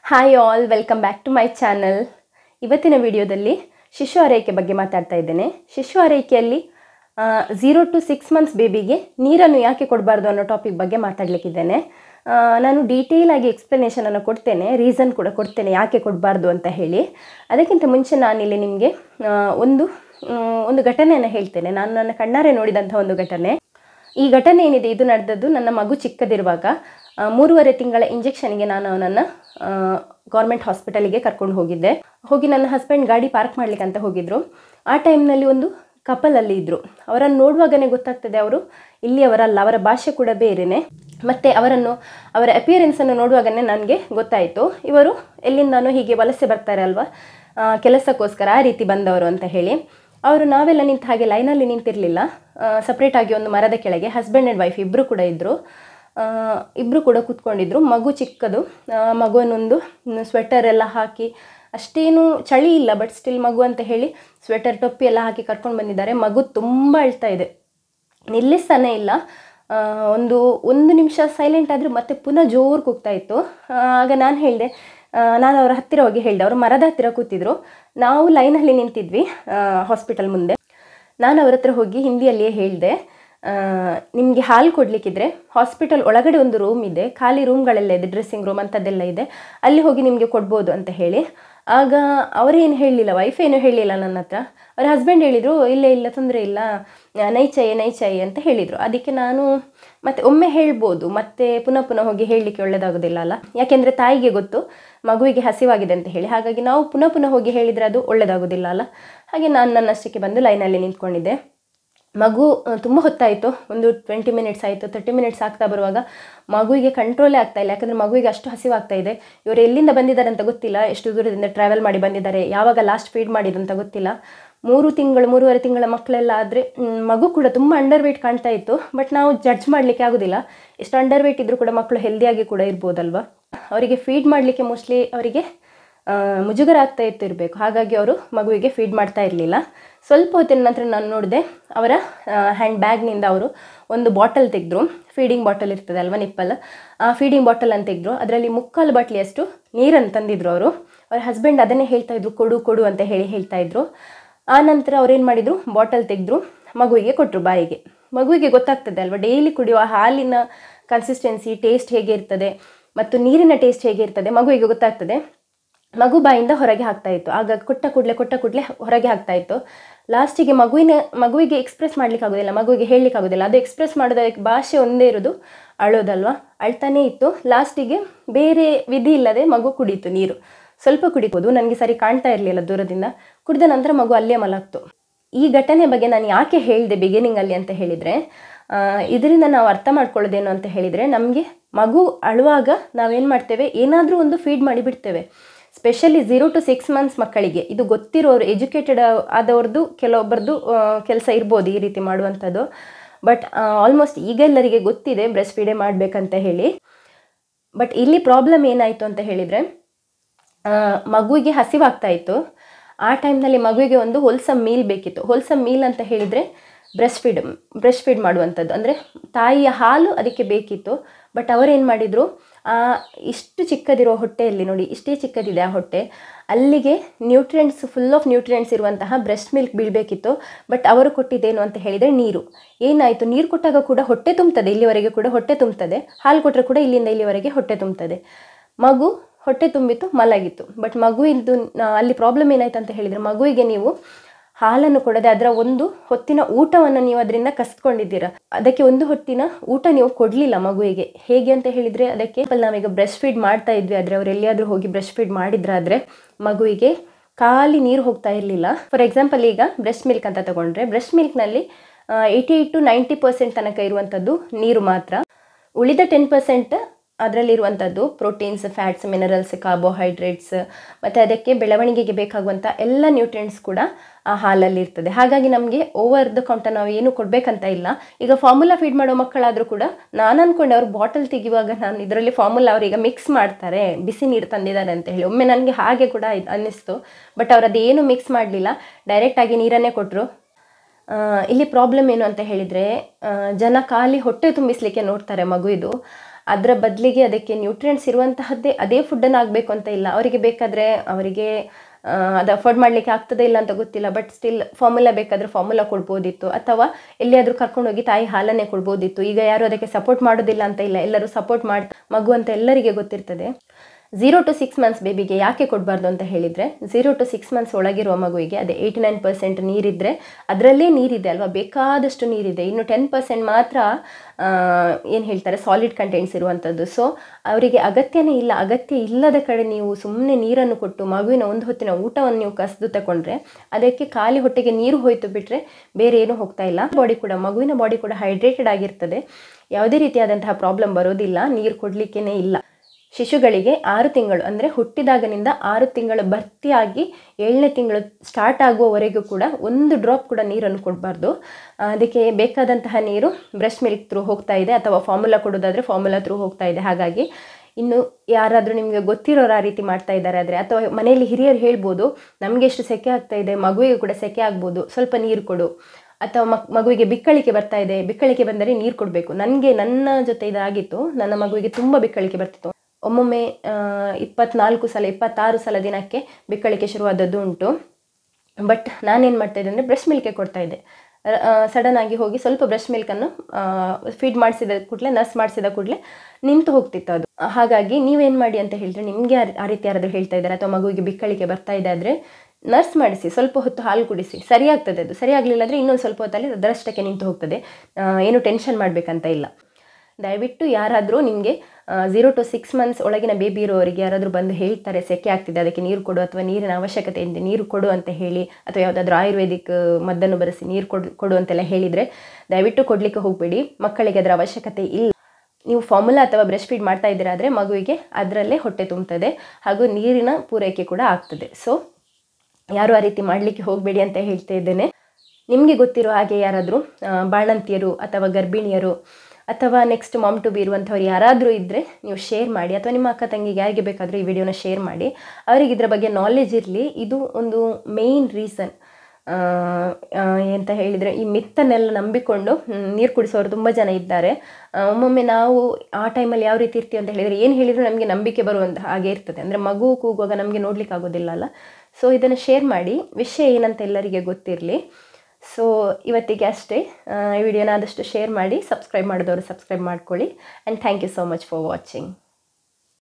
hi all welcome back to my channel ಇವತ್ತಿನ ವಿಡಿಯೋದಲ್ಲಿ ಶಿಶು ಆರೈಕೆ ಬಗ್ಗೆ ಮಾತಾಡ್ತಾ ಇದ್ದೇನೆ ಶಿಶು ಆರೈಕೆಯಲ್ಲಿ ಝೀರೋ ಟು ಸಿಕ್ಸ್ ಮಂತ್ಸ್ ಬೇಬಿಗೆ ನೀರನ್ನು ಯಾಕೆ ಕೊಡಬಾರ್ದು ಅನ್ನೋ ಟಾಪಿಕ್ ಬಗ್ಗೆ ಮಾತಾಡಲಿಕ್ಕಿದ್ದೇನೆ ಆ, ನಾನು ಡೀಟೇಲ್ ಆಗಿ ಎಕ್ಸ್ಪ್ಲನೇಷನನ್ನು ಕೊಡ್ತೇನೆ ರೀಸನ್ ಕೂಡ ಕೊಡ್ತೇನೆ ಯಾಕೆ ಕೊಡಬಾರ್ದು ಅಂತ ಹೇಳಿ ಅದಕ್ಕಿಂತ ಮುಂಚೆ ನಾನಿಲ್ಲಿ ನಿಮಗೆ ಒಂದು ಮ್, ಒಂದು ಘಟನೆಯನ್ನು ಹೇಳ್ತೇನೆ ನಾನು ನನ್ನ ಕಣ್ಣಾರೆ ನೋಡಿದಂಥ ಒಂದು ಘಟನೆ ಈ ಘಟನೆ ಏನಿದೆ ಇದು ನಡೆದದ್ದು ನನ್ನ ಮಗು ಚಿಕ್ಕದಿರುವಾಗ ಆ, ಮೂರುವರೆ ತಿಂಗಳ ಇಂಜೆಕ್ಷನ್ಗೆ ನಾನು ಅವನನ್ನು ಗೌರ್ಮೆಂಟ್ ಹಾಸ್ಪಿಟಲಿಗೆ ಕರ್ಕೊಂಡು ಹೋಗಿದ್ದೆ ಹೋಗಿ ನನ್ನ ಹಸ್ಬೆಂಡ್ ಗಾಡಿ ಪಾರ್ಕ್ ಮಾಡ್ಲಿಕ್ಕೆ ಅಂತ ಹೋಗಿದ್ರು ಆ ಟೈಮ್ನಲ್ಲಿ ಒಂದು ಕಪಲಲ್ಲಿ ಇದ್ದರು ಅವರನ್ನು ನೋಡುವಾಗನೇ ಗೊತ್ತಾಗ್ತದೆ ಅವರು ಇಲ್ಲಿಯವರಲ್ಲ ಅವರ ಭಾಷೆ ಕೂಡ ಬೇರೆನೆ ಮತ್ತು ಅವರನ್ನು ಅವರ ಅಪಿಯರೆನ್ಸನ್ನು ನೋಡುವಾಗನೇ ನನಗೆ ಗೊತ್ತಾಯಿತು ಇವರು ಎಲ್ಲಿಂದಾನೋ ಹೀಗೆ ವಲಸೆ ಬರ್ತಾರೆ ಅಲ್ವಾ ಆ, ಕೆಲಸಕ್ಕೋಸ್ಕರ ಆ ರೀತಿ ಬಂದವರು ಅಂತ ಹೇಳಿ ಅವರು ನಾವೆಲ್ಲ ನಿಂತ ಹಾಗೆ ಲೈನಲ್ಲಿ ನಿಂತಿರಲಿಲ್ಲ ಸಪ್ರೇಟಾಗಿ ಒಂದು ಮರದ ಕೆಳಗೆ ಹಸ್ಬೆಂಡ್ ಆ್ಯಂಡ್ ವೈಫ್ ಇಬ್ಬರು ಕೂಡ ಇದ್ದರು ಇಬ್ಬರು ಕೂಡ ಕೂತ್ಕೊಂಡಿದ್ರು ಮಗು ಚಿಕ್ಕದು ಆ, ಮಗುವನ್ನೊಂದು ಸ್ವೆಟರ್ ಎಲ್ಲ ಹಾಕಿ ಅಷ್ಟೇನು ಚಳಿ ಇಲ್ಲ ಬಟ್ ಸ್ಟಿಲ್ ಮಗು ಅಂತ ಹೇಳಿ ಸ್ವೆಟರ್ ಟೊಪ್ಪಿ ಎಲ್ಲ ಹಾಕಿ ಕರ್ಕೊಂಡು ಬಂದಿದ್ದಾರೆ ಮಗು ತುಂಬ ಅಳ್ತಾ ಇದೆ ನಿಲ್ಲಿಸ್ತಾನೆ ಇಲ್ಲ ಆ, ಒಂದು ಒಂದು ನಿಮಿಷ ಸೈಲೆಂಟ್ ಆದರೆ ಮತ್ತೆ ಪುನಃ ಜೋರು ಕೂಗ್ತಾ ಇತ್ತು ಆ, ಆಗ ನಾನು ಹೇಳಿದೆ ನಾನು ಅವರ ಹತ್ತಿರ ಹೋಗಿ ಹೇಳಿದೆ ಅವರು ಮರದ ಹತ್ತಿರ ಕೂತಿದ್ರು ನಾವು ಲೈನಲ್ಲಿ ನಿಂತಿದ್ವಿ ಹಾಸ್ಪಿಟಲ್ ಮುಂದೆ ನಾನು ಅವ್ರ ಹತ್ರ ಹೋಗಿ ಹಿಂದಿಯಲ್ಲಿಯೇ ಹೇಳಿದೆ ನಿಮಗೆ ಹಾಲು ಕೊಡಲಿಕ್ಕಿದ್ರೆ ಹಾಸ್ಪಿಟಲ್ ಒಳಗಡೆ ಒಂದು ರೂಮ್ ಇದೆ ಖಾಲಿ ರೂಮ್ಗಳೆಲ್ಲ ಇದೆ ಡ್ರೆಸ್ಸಿಂಗ್ ರೂಮ್ ಅಂಥದ್ದೆಲ್ಲ ಇದೆ ಅಲ್ಲಿ ಹೋಗಿ ನಿಮಗೆ ಕೊಡ್ಬೋದು ಅಂತ ಹೇಳಿ ಆಗ ಅವರೇನು ಹೇಳಲಿಲ್ಲ ವೈಫ್ ಏನು ಹೇಳಲಿಲ್ಲ ನನ್ನ ಹತ್ರ ಅವ್ರ ಹಸ್ಬೆಂಡ್ ಹೇಳಿದರು ಇಲ್ಲ ಇಲ್ಲ ತೊಂದರೆ ಇಲ್ಲ ನೈಚಾಯಿ ನೈಚಾಯಿ ಅಂತ ಹೇಳಿದರು ಅದಕ್ಕೆ ನಾನು ಮತ್ತೆ ಒಮ್ಮೆ ಹೇಳ್ಬೋದು ಮತ್ತೆ ಪುನಃ ಪುನಃ ಹೋಗಿ ಹೇಳಲಿಕ್ಕೆ ಒಳ್ಳೆಯದಾಗೋದಿಲ್ಲ ಅಲ್ಲ ಯಾಕೆಂದರೆ ತಾಯಿಗೆ ಗೊತ್ತು ಮಗುವಿಗೆ ಹಸಿವಾಗಿದೆ ಅಂತ ಹೇಳಿ ಹಾಗಾಗಿ ನಾವು ಪುನಃ ಪುನಃ ಹೋಗಿ ಹೇಳಿದರೆ ಅದು ಒಳ್ಳೆಯದಾಗೋದಿಲ್ಲ ಅಲ್ಲ ಹಾಗೆ ನಾನು ನನ್ನಷ್ಟಕ್ಕೆ ಬಂದು ಲೈನಲ್ಲಿ ನಿಂತ್ಕೊಂಡಿದ್ದೆ ಮಗು ತುಂಬ ಹೊತ್ತಾಯಿತು ಒಂದು ಟ್ವೆಂಟಿ ಮಿನಿಟ್ಸ್ ಆಯಿತು ತರ್ಟಿ ಮಿನಿಟ್ಸ್ ಆಗ್ತಾ ಬರುವಾಗ ಮಗುವಿಗೆ ಕಂಟ್ರೋಲೇ ಆಗ್ತಾ ಇಲ್ಲ ಯಾಕಂದರೆ ಮಗುವಿಗೆ ಅಷ್ಟು ಹಸಿವಾಗ್ತಾ ಇದೆ ಇವರು ಎಲ್ಲಿಂದ ಬಂದಿದ್ದಾರೆ ಅಂತ ಗೊತ್ತಿಲ್ಲ ಎಷ್ಟು ದೂರದಿಂದ ಟ್ರಾವೆಲ್ ಮಾಡಿ ಬಂದಿದ್ದಾರೆ ಯಾವಾಗ ಲಾಸ್ಟ್ ಫೀಡ್ ಮಾಡಿದ್ದು ಅಂತ ಗೊತ್ತಿಲ್ಲ ಮೂರು ತಿಂಗಳು ಮೂರುವರೆ ತಿಂಗಳ ಮಕ್ಕಳೆಲ್ಲ ಆದರೆ ಮಗು ಕೂಡ ತುಂಬ ಅಂಡರ್ ವೇಟ್ ಕಾಣ್ತಾ ಇತ್ತು ಬಟ್ ನಾವು ಜಡ್ಜ್ ಮಾಡಲಿಕ್ಕೆ ಆಗೋದಿಲ್ಲ ಎಷ್ಟು ಅಂಡರ್ ವೇಟ್ ಇದ್ದರೂ ಕೂಡ ಮಕ್ಕಳು ಹೆಲ್ದಿಯಾಗಿ ಕೂಡ ಇರ್ಬೋದಲ್ವಾ ಅವರಿಗೆ ಫೀಡ್ ಮಾಡಲಿಕ್ಕೆ ಮೋಸ್ಟ್ಲಿ ಅವರಿಗೆ ಆ, ಮುಜುಗರ ಆಗ್ತಾ ಇತ್ತು ಇರಬೇಕು ಹಾಗಾಗಿ ಅವರು ಮಗುವಿಗೆ ಫೀಡ್ ಮಾಡ್ತಾ ಇರಲಿಲ್ಲ ಸ್ವಲ್ಪ ಹೊತ್ತಿನ ನಂತರ ನಾನು ನೋಡಿದೆ ಅವರ ಹ್ಯಾಂಡ್ ಬ್ಯಾಗ್ನಿಂದ ಅವರು ಒಂದು ಬಾಟಲ್ ತೆಗೆದ್ರು ಫೀಡಿಂಗ್ ಬಾಟಲ್ ಇರ್ತದೆ ಅಲ್ವಾ ನಿಪ್ಪಲ್ ಆ ಫೀಡಿಂಗ್ ಬಾಟಲ್ ಅಂತ ತೆಗೆದ್ರು ಅದರಲ್ಲಿ ಮುಕ್ಕಾಲು ಬಾಟ್ಲಿಯಷ್ಟು ನೀರನ್ನು ತಂದಿದ್ರು ಅವರು ಅವ್ರ ಹಸ್ಬೆಂಡ್ ಅದನ್ನೇ ಹೇಳ್ತಾ ಇದ್ರು ಕೊಡು ಕೊಡು ಅಂತ ಹೇಳಿ ಹೇಳ್ತಾ ಇದ್ರು ಆ ನಂತರ ಅವ್ರೇನು ಮಾಡಿದರು ಬಾಟಲ್ ತೆಗೆದ್ರು ಮಗುವಿಗೆ ಕೊಟ್ಟರು ಬಾಯಿಗೆ ಮಗುವಿಗೆ ಗೊತ್ತಾಗ್ತದೆ ಅಲ್ವಾ ಡೈಲಿ ಕುಡಿಯುವ ಹಾಲಿನ ಕನ್ಸಿಸ್ಟೆನ್ಸಿ ಟೇಸ್ಟ್ ಹೇಗೆ ಇರ್ತದೆ ಮತ್ತು ನೀರಿನ ಟೇಸ್ಟ್ ಹೇಗೆ ಇರ್ತದೆ ಮಗುವಿಗೆ ಗೊತ್ತಾಗ್ತದೆ ಮಗು ಬಾಯಿಂದ ಹೊರಗೆ ಹಾಕ್ತಾ ಇತ್ತು ಆಗ ಕೊಟ್ಟ ಕೂಡಲೇ ಕೊಟ್ಟ ಕೂಡಲೇ ಹೊರಗೆ ಹಾಕ್ತಾ ಇತ್ತು ಲಾಸ್ಟಿಗೆ ಮಗುವಿನ ಮಗುವಿಗೆ ಎಕ್ಸ್ಪ್ರೆಸ್ ಮಾಡ್ಲಿಕ್ಕೆ ಆಗೋದಿಲ್ಲ ಮಗುವಿಗೆ ಹೇಳಲಿಕ್ಕೆ ಆಗೋದಿಲ್ಲ ಅದು ಎಕ್ಸ್ಪ್ರೆಸ್ ಮಾಡೋದಕ್ಕೆ ಭಾಷೆ ಒಂದೇ ಇರೋದು ಅಳೋದಲ್ವಾ ಅಳ್ತಾನೇ ಇತ್ತು ಲಾಸ್ಟಿಗೆ ಬೇರೆ ವಿಧಿ ಇಲ್ಲದೆ ಮಗು ಕುಡೀತು ನೀರು ಸ್ವಲ್ಪ ಕುಡಿಬೋದು ನನಗೆ ಸರಿ ಕಾಣ್ತಾ ಇರಲಿಲ್ಲ ದೂರದಿಂದ ಕುಡಿದ ನಂತರ ಮಗು ಅಲ್ಲೇ ಮಲಗ್ತು ಈ ಘಟನೆ ಬಗ್ಗೆ ನಾನು ಯಾಕೆ ಹೇಳಿದೆ ಬಿಗಿನಿಂಗಲ್ಲಿ ಅಂತ ಹೇಳಿದರೆ ಇದರಿಂದ ನಾವು ಅರ್ಥ ಮಾಡ್ಕೊಳ್ಳೋದೇನು ಅಂತ ಹೇಳಿದರೆ ನಮಗೆ ಮಗು ಅಳುವಾಗ ನಾವೇನು ಮಾಡ್ತೇವೆ ಏನಾದರೂ ಒಂದು ಫೀಡ್ ಮಾಡಿ ಬಿಡ್ತೇವೆ specially zero to six months ಮಕ್ಕಳಿಗೆ ಇದು ಗೊತ್ತಿರೋರು ಎಜುಕೇಟೆಡ್ ಆದವ್ರದ್ದು ಕೆಲವೊಬ್ಬರದ್ದು ಕೆಲಸ ಇರ್ಬೋದು ಈ ರೀತಿ ಮಾಡುವಂಥದ್ದು ಬಟ್ ಆಲ್ಮೋಸ್ಟ್ ಈಗೆಲ್ಲರಿಗೆ ಗೊತ್ತಿದೆ ಬ್ರೆಸ್ಟ್ ಫೀಡೇ ಮಾಡಬೇಕಂತ ಹೇಳಿ ಬಟ್ ಇಲ್ಲಿ ಪ್ರಾಬ್ಲಮ್ ಏನಾಯಿತು ಅಂತ ಹೇಳಿದರೆ ಆ, ಮಗುವಿಗೆ ಹಸಿವಾಗ್ತಾ ಇತ್ತು ಆ ಟೈಮ್ನಲ್ಲಿ ಮಗುವಿಗೆ ಒಂದು ಹೋಲ್ಸಮ್ ಮೀಲ್ ಬೇಕಿತ್ತು ಹೋಲ್ಸಮ್ ಮೀಲ್ ಅಂತ ಹೇಳಿದರೆ ಬ್ರೆಸ್ಟ್ ಫೀಡ್ ಬ್ರೆಸ್ಟ್ ಫೀಡ್ ಮಾಡುವಂಥದ್ದು ಅಂದರೆ ತಾಯಿಯ ಹಾಲು ಅದಕ್ಕೆ ಬೇಕಿತ್ತು ಬಟ್ ಅವರೇನು ಮಾಡಿದರು ಇಷ್ಟು ಚಿಕ್ಕದಿರೋ ಹೊಟ್ಟೆಯಲ್ಲಿ ನೋಡಿ ಇಷ್ಟೇ ಚಿಕ್ಕದಿದೆ ಆ ಹೊಟ್ಟೆ ಅಲ್ಲಿಗೆ ನ್ಯೂಟ್ರಿಯೆಂಟ್ಸ್ ಫುಲ್ ಆಫ್ ನ್ಯೂಟ್ರಿಯೆಂಟ್ಸ್ ಇರುವಂತಹ ಬ್ರೆಸ್ಟ್ ಮಿಲ್ಕ್ ಬೀಳಬೇಕಿತ್ತು ಬಟ್ ಅವರು ಕೊಟ್ಟಿದ್ದೇನು ಅಂತ ಹೇಳಿದರೆ ನೀರು ಏನಾಯಿತು ನೀರು ಕೊಟ್ಟಾಗ ಕೂಡ ಹೊಟ್ಟೆ ತುಂಬ್ತದೆ ಇಲ್ಲಿವರೆಗೆ ಕೂಡ ಹೊಟ್ಟೆ ತುಂಬ್ತದೆ ಹಾಲು ಕೊಟ್ಟರೆ ಕೂಡ ಇಲ್ಲಿಂದ ಇಲ್ಲಿವರೆಗೆ ಹೊಟ್ಟೆ ತುಂಬ್ತದೆ ಮಗು ಹೊಟ್ಟೆ ತುಂಬಿತ್ತು ಮಲಗಿತ್ತು ಬಟ್ ಮಗುವಿದ್ದು ನಾ- ಅಲ್ಲಿ ಪ್ರಾಬ್ಲಮ್ ಏನಾಯ್ತು ಅಂತ ಹೇಳಿದರೆ ಮಗುವಿಗೆ ನೀವು ಹಾಲನ್ನು ಕೊಡದೆ ಅದರ ಒಂದು ಹೊತ್ತಿನ ಊಟವನ್ನು ನೀವು ಅದರಿಂದ ಕಸ್ಕೊಂಡಿದ್ದೀರಾ ಅದಕ್ಕೆ ಒಂದು ಹೊತ್ತಿನ ಊಟ ನೀವು ಕೊಡಲಿಲ್ಲ ಮಗುವಿಗೆ ಹೇಗೆ ಅಂತ ಹೇಳಿದರೆ ಅದಕ್ಕೆ ನಾವೀಗ ಬ್ರೆಸ್ಟ್ ಫೀಡ್ ಮಾಡ್ತಾ ಇದ್ವಿ ಆದರೆ ಅವ್ರು ಎಲ್ಲಿಯಾದರೂ ಹೋಗಿ ಬ್ರೆಸ್ಟ್ ಫೀಡ್ ಮಾಡಿದ್ರಾದರೆ ಮಗುವಿಗೆ ಖಾಲಿ ನೀರು ಹೋಗ್ತಾ ಇರಲಿಲ್ಲ ಫಾರ್ ಎಕ್ಸಾಂಪಲ್ ಈಗ ಬ್ರೆಸ್ಟ್ ಮಿಲ್ಕ್ ಅಂತ ತಗೊಂಡ್ರೆ ಬ್ರೆಸ್ಟ್ ಮಿಲ್ಕ್ನಲ್ಲಿ eighty eight to ninety percent ತನಕ ಇರುವಂಥದ್ದು ನೀರು ಮಾತ್ರ ಉಳಿದ ಟೆನ್ ಪರ್ಸೆಂಟ್ ಅದರಲ್ಲಿರುವಂಥದ್ದು ಪ್ರೋಟೀನ್ಸ್ ಫ್ಯಾಟ್ಸ್ ಮಿನರಲ್ಸ್ ಕಾರ್ಬೋಹೈಡ್ರೇಟ್ಸ್ ಮತ್ತು ಅದಕ್ಕೆ ಬೆಳವಣಿಗೆಗೆ ಬೇಕಾಗುವಂಥ ಎಲ್ಲ ನ್ಯೂಟ್ರಿಯೆಂಟ್ಸ್ ಕೂಡ ಆ ಹಾಲಲ್ಲಿ ಇರ್ತದೆ ಹಾಗಾಗಿ ನಮಗೆ ಓವರ್ ದ ಕೌಂಟರ್ ನಾವು ಏನು ಕೊಡಬೇಕಂತ ಇಲ್ಲ ಈಗ ಫಾರ್ಮುಲಾ ಫೀಡ್ ಮಾಡೋ ಮಕ್ಕಳಾದರೂ ಕೂಡ ನಾನು ಅಂದ್ಕೊಂಡೆ ಅವ್ರು ಬಾಟಲ್ ತೆಗೆಯುವಾಗ ನಾನು ಇದರಲ್ಲಿ ಫಾರ್ಮುಲಾ ಅವ್ರೀಗ ಮಿಕ್ಸ್ ಮಾಡ್ತಾರೆ ಬಿಸಿ ನೀರು ತಂದಿದ್ದಾರೆ ಅಂತ ಹೇಳಿ ಒಮ್ಮೆ ನನಗೆ ಹಾಗೆ ಕೂಡ ಇದ್- ಅನ್ನಿಸ್ತು ಬಟ್ ಅವ್ರು ಅದೇನು ಮಿಕ್ಸ್ ಮಾಡಲಿಲ್ಲ ಡೈರೆಕ್ಟಾಗಿ ನೀರನ್ನೇ ಕೊಟ್ಟರು ಆ, ಇಲ್ಲಿ ಪ್ರಾಬ್ಲಮ್ ಏನು ಅಂತ ಹೇಳಿದರೆ ಜನ ಖಾಲಿ ಹೊಟ್ಟೆ ತುಂಬಿಸ್ಲಿಕ್ಕೆ ನೋಡ್ತಾರೆ ಮಗು ಇದು ಅದರ ಬದಲಿಗೆ ಅದಕ್ಕೆ ನ್ಯೂಟ್ರಿಯೆಂಟ್ಸ್ ಇರುವಂತಹದ್ದೇ ಅದೇ ಫುಡ್ಡನ್ನು ಆಗಬೇಕು ಅಂತ ಇಲ್ಲ ಅವರಿಗೆ ಬೇಕಾದರೆ ಅವರಿಗೆ ಆ, ಅದು ಅಫೋರ್ಡ್ ಮಾಡಲಿಕ್ಕೆ ಆಗ್ತದೆ ಇಲ್ಲ ಅಂತ ಗೊತ್ತಿಲ್ಲ ಬಟ್ ಸ್ಟಿಲ್ ಫಾರ್ಮುಲಾ ಬೇಕಾದರೆ ಫಾರ್ಮುಲಾ ಕೊಡ್ಬೋದಿತ್ತು ಅಥವಾ ಎಲ್ಲಿಯಾದರೂ ಕರ್ಕೊಂಡೋಗಿ ತಾಯಿ ಹಾಲನ್ನೇ ಕೊಡ್ಬೋದಿತ್ತು ಈಗ ಯಾರು ಅದಕ್ಕೆ ಸಪೋರ್ಟ್ ಮಾಡೋದಿಲ್ಲ ಅಂತ ಇಲ್ಲ ಎಲ್ಲರೂ ಸಪೋರ್ಟ್ ಮಾಡಿ ಮಗು ಅಂತ ಎಲ್ಲರಿಗೆ ಗೊತ್ತಿರ್ತದೆ ಝೀರೋ ಟು ಸಿಕ್ಸ್ ಮಂತ್ಸ್ ಬೇಬಿಗೆ ಯಾಕೆ ಕೊಡಬಾರ್ದು ಅಂತ ಹೇಳಿದರೆ ಝೀರೋ ಟು ಸಿಕ್ಸ್ ಮಂತ್ಸ್ ಒಳಗಿರುವ ಮಗುವಿಗೆ ಅದೇ ಏಯ್ಟಿ ನೈನ್ ಪರ್ಸೆಂಟ್ ನೀರಿದ್ದರೆ ಅದರಲ್ಲೇ ನೀರಿದೆ ಅಲ್ವಾ ಬೇಕಾದಷ್ಟು ನೀರಿದೆ ಇನ್ನು ಟೆನ್ ಪರ್ಸೆಂಟ್ ಮಾತ್ರ ಏನು ಹೇಳ್ತಾರೆ ಸಾಲಿಡ್ ಕಂಟೆಂಟ್ಸ್ ಇರುವಂಥದ್ದು ಸೊ ಅವರಿಗೆ ಅಗತ್ಯನೇ ಇಲ್ಲ ಅಗತ್ಯ ಇಲ್ಲದ ಕಡೆ ನೀವು ಸುಮ್ಮನೆ ನೀರನ್ನು ಕೊಟ್ಟು ಮಗುವಿನ ಒಂದು ಹೊತ್ತಿನ ಊಟವನ್ನು ನೀವು ಕಸಿದು ತಗೊಂಡ್ರೆ ಅದಕ್ಕೆ ಖಾಲಿ ಹೊಟ್ಟೆಗೆ ನೀರು ಹೋಯ್ತು ಬಿಟ್ಟರೆ ಬೇರೆ ಏನೂ ಹೋಗ್ತಾ ಇಲ್ಲ ಬಾಡಿ ಕೂಡ ಮಗುವಿನ ಬಾಡಿ ಕೂಡ ಹೈಡ್ರೇಟೆಡ್ ಆಗಿರ್ತದೆ ಯಾವುದೇ ರೀತಿಯಾದಂತಹ ಪ್ರಾಬ್ಲಮ್ ಬರೋದಿಲ್ಲ ನೀರು ಕೊಡಲಿಕ್ಕೇ ಇಲ್ಲ ಶಿಶುಗಳಿಗೆ ಆರು ತಿಂಗಳು ಅಂದರೆ ಹುಟ್ಟಿದಾಗನಿಂದ ಆರು ತಿಂಗಳು ಭರ್ತಿಯಾಗಿ ಏಳನೇ ತಿಂಗಳು ಸ್ಟಾರ್ಟ್ ಆಗುವವರೆಗೂ ಕೂಡ ಒಂದು ಡ್ರಾಪ್ ಕೂಡ ನೀರನ್ನು ಕೊಡಬಾರ್ದು ಅದಕ್ಕೆ ಬೇಕಾದಂತಹ ನೀರು ಬ್ರೆಸ್ಟ್ ಮಿಲ್ಕ್ ಥ್ರೂ ಹೋಗ್ತಾ ಇದೆ ಅಥವಾ ಫಾರ್ಮುಲಾ ಕೊಡೋದಾದರೆ ಫಾರ್ಮುಲಾ ಥ್ರೂ ಹೋಗ್ತಾ ಇದೆ ಹಾಗಾಗಿ ಇನ್ನು ಯಾರಾದರೂ ನಿಮಗೆ ಗೊತ್ತಿರೋರು ಆ ರೀತಿ ಮಾಡ್ತಾ ಇದ್ದಾರೆ ಆದರೆ ಅಥವಾ ಮನೆಯಲ್ಲಿ ಹಿರಿಯರು ಹೇಳ್ಬೋದು ನಮಗೆ ಎಷ್ಟು ಸೆಕೆ ಆಗ್ತಾ ಇದೆ ಮಗುವಿಗೆ ಕೂಡ ಸೆಕೆ ಆಗ್ಬೋದು ಸ್ವಲ್ಪ ನೀರು ಕೊಡು ಅಥವಾ ಮಕ್ ಮಗುವಿಗೆ ಬಿಕ್ಕಳಿಕೆ ಬರ್ತಾ ಇದೆ ಬಿಕ್ಕಳಿಕೆ ಬಂದರೆ ನೀರು ಕೊಡಬೇಕು ನನಗೆ ನನ್ನ ಜೊತೆ ಇದಾಗಿತ್ತು ನನ್ನ ಮಗುವಿಗೆ ತುಂಬ ಬಿಕ್ಕಳಿಕೆ ಬರ್ತಿತ್ತು ಒಮ್ಮೊಮ್ಮೆ ಇಪ್ಪತ್ನಾಲ್ಕು ಸಲ ಇಪ್ಪತ್ತಾರು ಸಲ ದಿನಕ್ಕೆ ಬಿಕ್ಕಳಿಕೆ ಶುರುವಾದದ್ದು ಉಂಟು ಬಟ್ ನಾನೇನು ಮಾಡ್ತಾ ಇದ್ದೆ ಅಂದರೆ ಬ್ರೆಸ್ಟ್ ಮಿಲ್ಕೆ ಕೊಡ್ತಾ ಇದ್ದೆ ಸಡನ್ ಆಗಿ ಹೋಗಿ ಸ್ವಲ್ಪ ಬ್ರೆಸ್ಟ್ ಮಿಲ್ಕನ್ನು ಫೀಡ್ ಮಾಡಿಸಿದ ಕೂಡಲೇ ನರ್ಸ್ ಮಾಡಿಸಿದ ಕೂಡಲೇ ನಿಂತು ಹೋಗ್ತಿತ್ತು ಅದು ಹಾಗಾಗಿ ನೀವೇನು ಮಾಡಿ ಅಂತ ಹೇಳಿದ್ರೆ ನಿಮಗೆ ಆ ರೀತಿ ಯಾರಾದರೂ ಹೇಳ್ತಾ ಇದ್ದಾರೆ ಅಥವಾ ಮಗುವಿಗೆ ಬಿಕ್ಕಳಿಕೆ ಬರ್ತಾ ಇದೆ ಆದರೆ ನರ್ಸ್ ಮಾಡಿಸಿ ಸ್ವಲ್ಪ ಹೊತ್ತು ಹಾಲು ಕುಡಿಸಿ ಸರಿಯಾಗ್ತದೆ ಅದು ಸರಿಯಾಗಲಿಲ್ಲ ಅಂದರೆ ಇನ್ನೊಂದು ಸ್ವಲ್ಪ ಹೊತ್ತಲ್ಲಿ ಅದರಷ್ಟಕ್ಕೆ ನಿಂತು ಹೋಗ್ತದೆ ಆ, ಏನು ಟೆನ್ಷನ್ ಮಾಡಬೇಕಂತ ಇಲ್ಲ ದಯವಿಟ್ಟು ಯಾರಾದರೂ ನಿಮಗೆ ಝೀರೋ ಟು ಸಿಕ್ಸ್ ಮಂತ್ಸ್ ಒಳಗಿನ ಬೇಬಿ ಇರೋರಿಗೆ ಯಾರಾದರೂ ಬಂದು ಹೇಳ್ತಾರೆ ಸೆಕೆ ಆಗ್ತಿದೆ ಅದಕ್ಕೆ ನೀರು ಕೊಡು ಅಥವಾ ನೀರಿನ ಅವಶ್ಯಕತೆ ಇದೆ ನೀರು ಕೊಡು ಅಂತ ಹೇಳಿ ಅಥವಾ ಯಾವುದಾದ್ರೂ ಆಯುರ್ವೇದಿಕ್ ಮದ್ದನ್ನು ಬರೆಸಿ ನೀರು ಕೊಡು ಕೊಡು ಅಂತೆಲ್ಲ ಹೇಳಿದರೆ ದಯವಿಟ್ಟು ಕೊಡಲಿಕ್ಕೆ ಹೋಗಬೇಡಿ ಮಕ್ಕಳಿಗೆ ಅದರ ಅವಶ್ಯಕತೆ ಇಲ್ಲ ನೀವು ಫಾರ್ಮುಲಾ ಅಥವಾ ಬ್ರೆಸ್ಟ್ ಫೀಡ್ ಮಾಡ್ತಾ ಇದ್ದೀರಾ ಆದರೆ ಮಗುವಿಗೆ ಅದರಲ್ಲೇ ಹೊಟ್ಟೆ ತುಂಬುತ್ತದೆ ಹಾಗೂ ನೀರಿನ ಪೂರೈಕೆ ಕೂಡ ಆಗ್ತದೆ ಸೊ ಯಾರು ಆ ರೀತಿ ಮಾಡಲಿಕ್ಕೆ ಹೋಗಬೇಡಿ ಅಂತ ಹೇಳ್ತಾ ಇದ್ದೇನೆ ನಿಮಗೆ ಗೊತ್ತಿರೋ ಹಾಗೆ ಯಾರಾದರೂ ಆ, ಬಾಣಂತಿಯರು ಅಥವಾ ಗರ್ಭಿಣಿಯರು ಅಥವಾ ನೆಕ್ಸ್ಟ್ ಮಾಮ್ ಟು ಬಿ ಇರುವಂಥವ್ರು ಯಾರಾದರೂ ಇದ್ದರೆ ನೀವು ಶೇರ್ ಮಾಡಿ ಅಥವಾ ನಿಮ್ಮ ಅಕ್ಕ ತಂಗಿಗೆ ಯಾರಿಗೆ ಬೇಕಾದರೂ ಈ ವಿಡಿಯೋನ ಶೇರ್ ಮಾಡಿ ಅವರಿಗೆ ಇದರ ಬಗ್ಗೆ ನಾಲೆಜ್ ಇರಲಿ ಇದು ಒಂದು ಮೇಯ್ನ್ ರೀಸನ್ ಎಂತ ಹೇಳಿದರೆ ಈ ಮಿತ್ತನ್ನೆಲ್ಲ ನಂಬಿಕೊಂಡು ನೀರು ಕುಡಿಸೋರು ತುಂಬ ಜನ ಇದ್ದಾರೆ ಆ, ಒಮ್ಮೊಮ್ಮೆ ನಾವು ಆ ಟೈಮಲ್ಲಿ ಯಾವ ರೀತಿ ಇರ್ತೀವಿ ಅಂತ ಹೇಳಿದರೆ ಏನು ಹೇಳಿದರೂ ನಮಗೆ ನಂಬಿಕೆ ಬರುವಂಥ ಹಾಗೆ ಇರ್ತದೆ ಅಂದರೆ ಮಗು ಕೂಗುವಾಗ ನಮಗೆ ನೋಡ್ಲಿಕ್ಕೆ ಆಗೋದಿಲ್ಲ ಅಲ್ಲ ಸೊ ಇದನ್ನು ಶೇರ್ ಮಾಡಿ ವಿಷಯ ಏನಂತ ಎಲ್ಲರಿಗೆ ಗೊತ್ತಿರಲಿ ಸೊ ಇವತ್ತಿಗೆ ಅಷ್ಟೇ ಆ, ಈ ವಿಡಿಯೋನ ಆದಷ್ಟು ಶೇರ್ ಮಾಡಿ ಸಬ್ಸ್ಕ್ರೈಬ್ ಮಾಡಿದವರು ಸಬ್ಸ್ಕ್ರೈಬ್ ಮಾಡ್ಕೊಳ್ಳಿ and thank you so much for watching